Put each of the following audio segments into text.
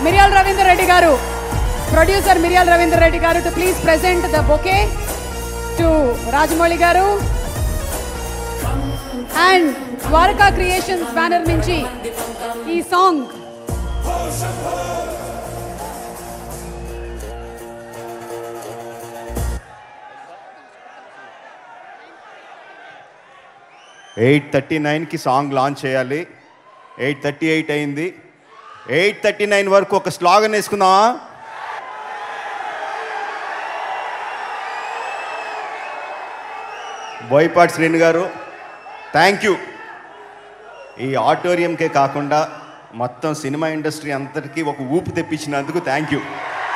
మిరియాల రవీందర్ రెడ్డి గారు ప్రొడ్యూసర్ మిరియాల రవీందర్ రెడ్డి గారు to please present the bouquet to Rajamouli గారు అండ్ ద్వారకా క్రియేషన్స్ బ్యానర్ నుంచి ఈ సాంగ్ ఎయిట్ థర్టీ నైన్కి సాంగ్ లాంచ్ చేయాలి ఎయిట్ థర్టీ ఎయిట్ అయింది ఎయిట్ థర్టీ నైన్ వరకు ఒక స్లాగన్ వేసుకుందామా బోయపాటి శ్రీను గారు థ్యాంక్ యూ ఈ ఆడిటోరియంకే కాకుండా మొత్తం సినిమా ఇండస్ట్రీ అంతటికీ ఒక ఊపు తెప్పించినందుకు థ్యాంక్ యూ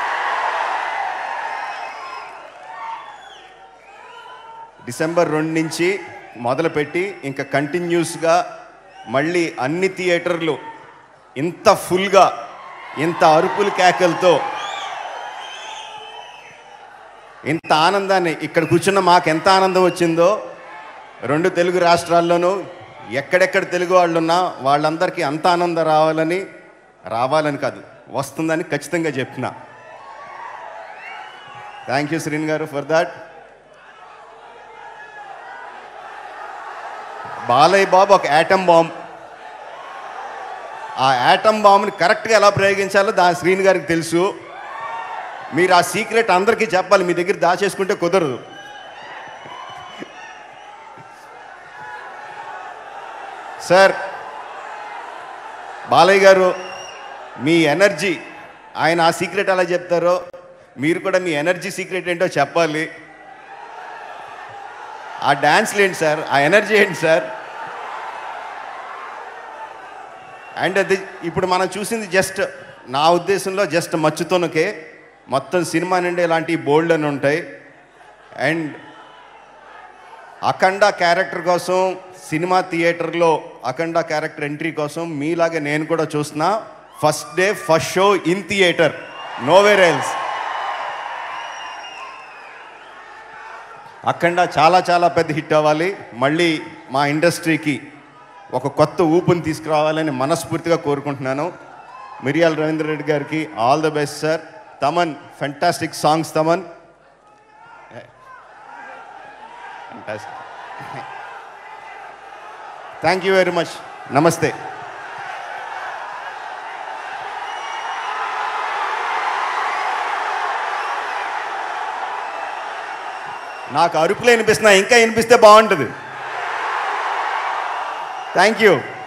డిసెంబర్ రెండు నుంచి మొదలుపెట్టి ఇంకా కంటిన్యూస్గా మళ్ళీ అన్ని థియేటర్లు ఇంత ఫుల్గా ఇంత అరుపుల కేకలతో ఇంత ఆనందాన్ని ఇక్కడ కూర్చున్న మాకు ఎంత ఆనందం వచ్చిందో రెండు తెలుగు రాష్ట్రాల్లోనూ ఎక్కడెక్కడ తెలుగు వాళ్ళు ఉన్నా వాళ్ళందరికీ అంత ఆనందం రావాలని రావాలని కాదు వస్తుందని ఖచ్చితంగా చెప్తున్నా థ్యాంక్ యూ శ్రీన్ గారు ఫర్ దాట్ బాలయ్య బాబు ఒక యాటమ్ బాంబ్ ఆ యాటమ్ బాంబ్ని కరెక్ట్గా ఎలా ప్రయోగించాలో దా శ్రీని గారికి తెలుసు మీరు ఆ సీక్రెట్ అందరికీ చెప్పాలి మీ దగ్గర దాచేసుకుంటే కుదరదు సార్ బాలయ్య గారు మీ ఎనర్జీ ఆయన ఆ సీక్రెట్ ఎలా చెప్తారో మీరు కూడా మీ ఎనర్జీ సీక్రెట్ ఏంటో చెప్పాలి ఆ డ్యాన్స్లు ఏంటి సార్ ఆ ఎనర్జీ ఏంటి సార్ అండ్ అది ఇప్పుడు మనం చూసింది జస్ట్ నా ఉద్దేశంలో జస్ట్ మచ్చుతోనకే మొత్తం సినిమా నుండి ఇలాంటి బోల్డ్ అని ఉంటాయి అండ్ అఖండ క్యారెక్టర్ కోసం సినిమా థియేటర్లో అఖండ క్యారెక్టర్ ఎంట్రీ కోసం మీలాగే నేను కూడా చూస్తున్నా first day first show in theatre nowhere else Akhanda చాలా చాలా పెద్ద హిట్ అవ్వాలి మళ్ళీ మా ఇండస్ట్రీకి ఒక కొత్త ఊపుని తీసుకురావాలని మనస్ఫూర్తిగా కోరుకుంటున్నాను మిరియాల రవీంద్ర రెడ్డి గారికి all the best sir Thaman fantastic songs Thaman thank you very much నమస్తే నాకు అరుపులు వినిపిస్తున్నా ఇంకా వినిపిస్తే బాగుంటుంది థ్యాంక్ యూ